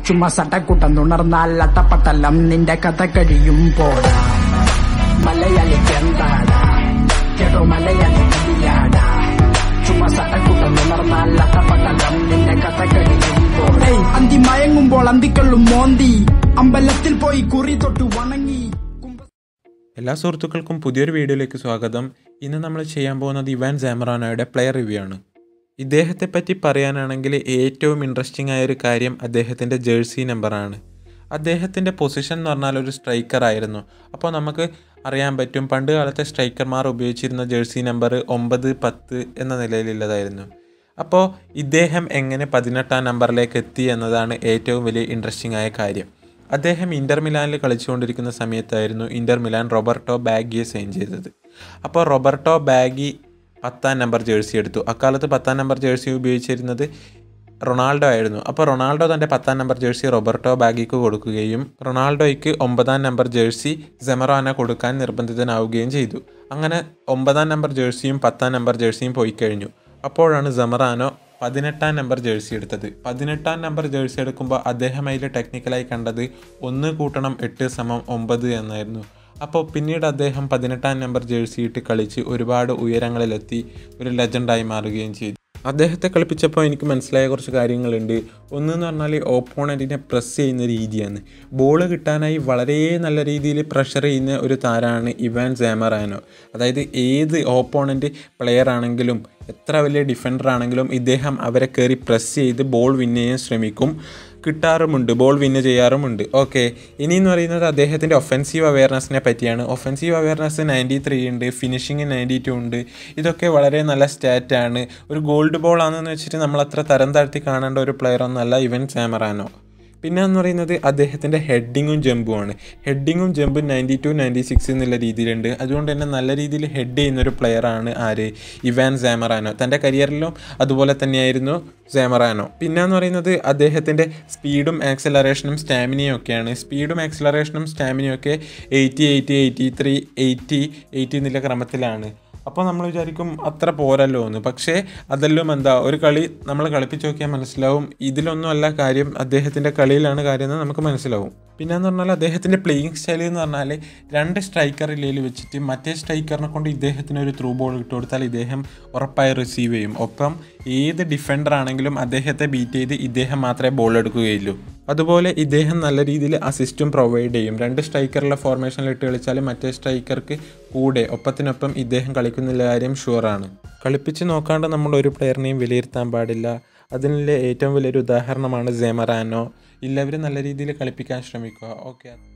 ചുമ്മാ സട്ടക്കുട്ടം തുണർന്നാൽ അട്ടപ്പട്ടലം നിന്റെ കഥ കഴിയും പോടാ മലയാളിക്ക് എന്താടാ കേട്ടോ മലയാളി കടിയാടാ ചുമ്മാ സട്ടക്കുട്ടം തുണർന്നാൽ അട്ടപ്പട്ടലം നിന്റെ കഥ കഴിയും പോടാ ഏയ്, അന്തി മയങ്ങുമ്പോൾ അന്തിക്കള്ളും മോന്തി അമ്പലത്തിൽ പോയി കുറി തൊട്ട് വണങ്ങി കുമ്പ- എല്ലാ സുഹൃത്തുക്കൾക്കും പുതിയൊരു വീഡിയോയിലേക്ക് സ്വാഗതം ഇന്ന് നമ്മൾ ചെയ്യാൻ പോകുന്നത് ഇവാൻ സാമറാനോയുടെ പ്ലെയർ റിവ്യൂ ആണ് ഇദ്ദേഹത്തെ പറ്റി പറയാനാണെങ്കിൽ ഏറ്റവും ഇൻട്രസ്റ്റിംഗ് ആയ ഒരു കാര്യം അദ്ദേഹത്തിൻ്റെ ജേഴ്സി നമ്പറാണ് അദ്ദേഹത്തിൻ്റെ പൊസിഷൻ എന്ന് പറഞ്ഞാൽ ഒരു സ്ട്രൈക്കർ ആയിരുന്നു അപ്പോൾ നമുക്ക് അറിയാൻ പറ്റും പണ്ട് കാലത്തെ സ്ട്രൈക്കർമാർ ഉപയോഗിച്ചിരുന്ന ജേഴ്സി നമ്പർ ഒമ്പത് പത്ത് എന്ന നിലയിലുള്ളതായിരുന്നു അപ്പോൾ ഇദ്ദേഹം എങ്ങനെ പതിനെട്ടാം നമ്പറിലേക്ക് എത്തി എന്നതാണ് ഏറ്റവും വലിയ ഇൻട്രസ്റ്റിംഗ് ആയ കാര്യം അദ്ദേഹം ഇന്റർ മിലാനിൽ കളിച്ചുകൊണ്ടിരിക്കുന്ന സമയത്തായിരുന്നു ഇന്റർ മിലാൻ റോബർട്ടോ ബാഗിയെ സൈൻ ചെയ്തത് അപ്പോൾ റോബർട്ടോ ബാഗി പത്താം നമ്പർ ജേഴ്സി എടുത്തു അക്കാലത്ത് പത്താം നമ്പർ ജേഴ്സി ഉപയോഗിച്ചിരുന്നത് റൊണാൾഡോ ആയിരുന്നു അപ്പോൾ റൊണാൾഡോ തൻ്റെ പത്താം നമ്പർ ജേഴ്സി റോബർട്ടോ ബാഗിക്ക് കൊടുക്കുകയും റൊണാൾഡോയ്ക്ക് ഒമ്പതാം നമ്പർ ജേഴ്സി സെമറോന കൊടുക്കാൻ നിർബന്ധിതനാവുകയും ചെയ്തു അങ്ങനെ ഒമ്പതാം നമ്പർ ജേഴ്സിയും പത്താം നമ്പർ ജേഴ്സിയും പോയി കഴിഞ്ഞു അപ്പോഴാണ് സെമറാനോ പതിനെട്ടാം നമ്പർ ജേഴ്സി എടുത്തത് പതിനെട്ടാം നമ്പർ ജേഴ്സി എടുക്കുമ്പോൾ അദ്ദേഹം അതിൽ ടെക്നിക്കലായി കണ്ടത് ഒന്ന് കൂട്ടണം എട്ട് സമം ഒമ്പത് എന്നായിരുന്നു അപ്പോൾ പിന്നീട് അദ്ദേഹം പതിനെട്ടാം നമ്പർ ജേഴ്സി ഇട്ട് കളിച്ച് ഒരുപാട് ഉയരങ്ങളിലെത്തി ഒരു ലെജൻഡായി മാറുകയും ചെയ്തു അദ്ദേഹത്തെ കളിപ്പിച്ചപ്പോൾ എനിക്ക് മനസ്സിലായ കുറച്ച് കാര്യങ്ങളുണ്ട് ഒന്നെന്ന് പറഞ്ഞാൽ ഓപ്പോണൻറ്റിനെ പ്രസ് ചെയ്യുന്ന രീതിയാണ് ബോൾ കിട്ടാനായി വളരെ നല്ല രീതിയിൽ പ്രഷർ ചെയ്യുന്ന ഒരു താരമാണ് ഇവാൻ സാമറാനോ അതായത് ഏത് ഓപ്പോണൻറ്റ് പ്ലെയർ ആണെങ്കിലും എത്ര വലിയ ഡിഫൻഡർ ആണെങ്കിലും ഇദ്ദേഹം അവരെ കയറി പ്രസ് ചെയ്ത് ബോൾ വിൻ ചെയ്യാൻ ശ്രമിക്കും കിട്ടാറുമുണ്ട് ബോൾ വിന്ന് ചെയ്യാറുമുണ്ട് ഓക്കെ ഇനി എന്ന് പറയുന്നത് അദ്ദേഹത്തിൻ്റെ ഒഫൻസീവ് അവയർനെസ്സിനെ പറ്റിയാണ് ഒഫൻസീവ് അവയർനെസ് നയൻറ്റി ത്രീ ഉണ്ട് ഫിനിഷിങ് നയൻറ്റി ടു ഉണ്ട് ഇതൊക്കെ വളരെ നല്ല സ്റ്റാറ്റാണ് ഒരു ഗോൾഡ് ബോൾ ആണെന്ന് വെച്ചിട്ട് നമ്മൾ അത്ര തരം താഴ്ത്തി കാണേണ്ട ഒരു പ്ലെയർ ഒന്നല്ല ഇവൻ സാമറാനോ പിന്നെ എന്ന് പറയുന്നത് അദ്ദേഹത്തിൻ്റെ ഹെഡിങ്ങും ജമ്പുമാണ് ഹെഡിങ്ങും ജമ്പും നയൻറ്റി ടു നയൻറ്റി സിക്സ് എന്നുള്ള രീതിയിലുണ്ട് അതുകൊണ്ട് തന്നെ നല്ല രീതിയിൽ ഹെഡ് ചെയ്യുന്ന ഒരു പ്ലെയറാണ് ആര് ഇവാൻ സാമറാനോ തൻ്റെ കരിയറിലും അതുപോലെ തന്നെയായിരുന്നു സാമറാനോ പിന്നെ എന്ന് പറയുന്നത് അദ്ദേഹത്തിൻ്റെ സ്പീഡും ആക്സലറേഷനും സ്റ്റാമിനയും ഒക്കെയാണ് സ്പീഡും ആക്സലറേഷനും സ്റ്റാമിനയും ഒക്കെ eighty eighty eighty three eighty eighty എന്നുള്ള ക്രമത്തിലാണ് അപ്പോൾ നമ്മൾ വിചാരിക്കും അത്ര പോരല്ലോ എന്ന് പക്ഷേ അതെല്ലാം എന്താ ഒരു കളി നമ്മൾ കളിപ്പിച്ച് നോക്കിയാൽ മനസ്സിലാവും ഇതിലൊന്നും അല്ല കാര്യം അദ്ദേഹത്തിൻ്റെ കളിയിലാണ് കാര്യം എന്ന് നമുക്ക് മനസ്സിലാവും പിന്നെ എന്ന് പറഞ്ഞാൽ അദ്ദേഹത്തിൻ്റെ പ്ലേയിങ് സ്റ്റൈൽ എന്ന് പറഞ്ഞാൽ രണ്ട് സ്ട്രൈക്കർ ഇല്ലയിൽ വെച്ചിട്ട് മറ്റേ സ്ട്രൈക്കറിനെ കൊണ്ട് ഇദ്ദേഹത്തിന് ഒരു ത്രൂ ബോൾ ഇട്ട് കൊടുത്താൽ ഇദ്ദേഹം ഉറപ്പായി റിസീവ് ചെയ്യും ഒപ്പം ഏത് ഡിഫൻഡർ ആണെങ്കിലും അദ്ദേഹത്തെ ബീറ്റ് ചെയ്ത് ഇദ്ദേഹം മാത്രമേ ബോൾ എടുക്കുകയുള്ളൂ അതുപോലെ ഇദ്ദേഹം നല്ല രീതിയിൽ അസിസ്റ്റും പ്രൊവൈഡ് ചെയ്യും രണ്ട് സ്ട്രൈക്കറുള്ള ഫോർമേഷനിൽ ഇട്ട് കളിച്ചാൽ മറ്റേ സ്ട്രൈക്കർക്ക് കൂടെ ഒപ്പത്തിനൊപ്പം ഇദ്ദേഹം കളിക്കുന്നില്ല കാര്യം ഷുവറാണ് കളിപ്പിച്ച് നോക്കാണ്ട് നമ്മൾ ഒരു പ്ലെയറിനെയും വിലയിരുത്താൻ പാടില്ല അതിനുള്ള ഏറ്റവും വലിയൊരു ഉദാഹരണമാണ് സെമറാനോ എല്ലാവരും നല്ല രീതിയിൽ കളിപ്പിക്കാൻ ശ്രമിക്കുക ഓക്കെ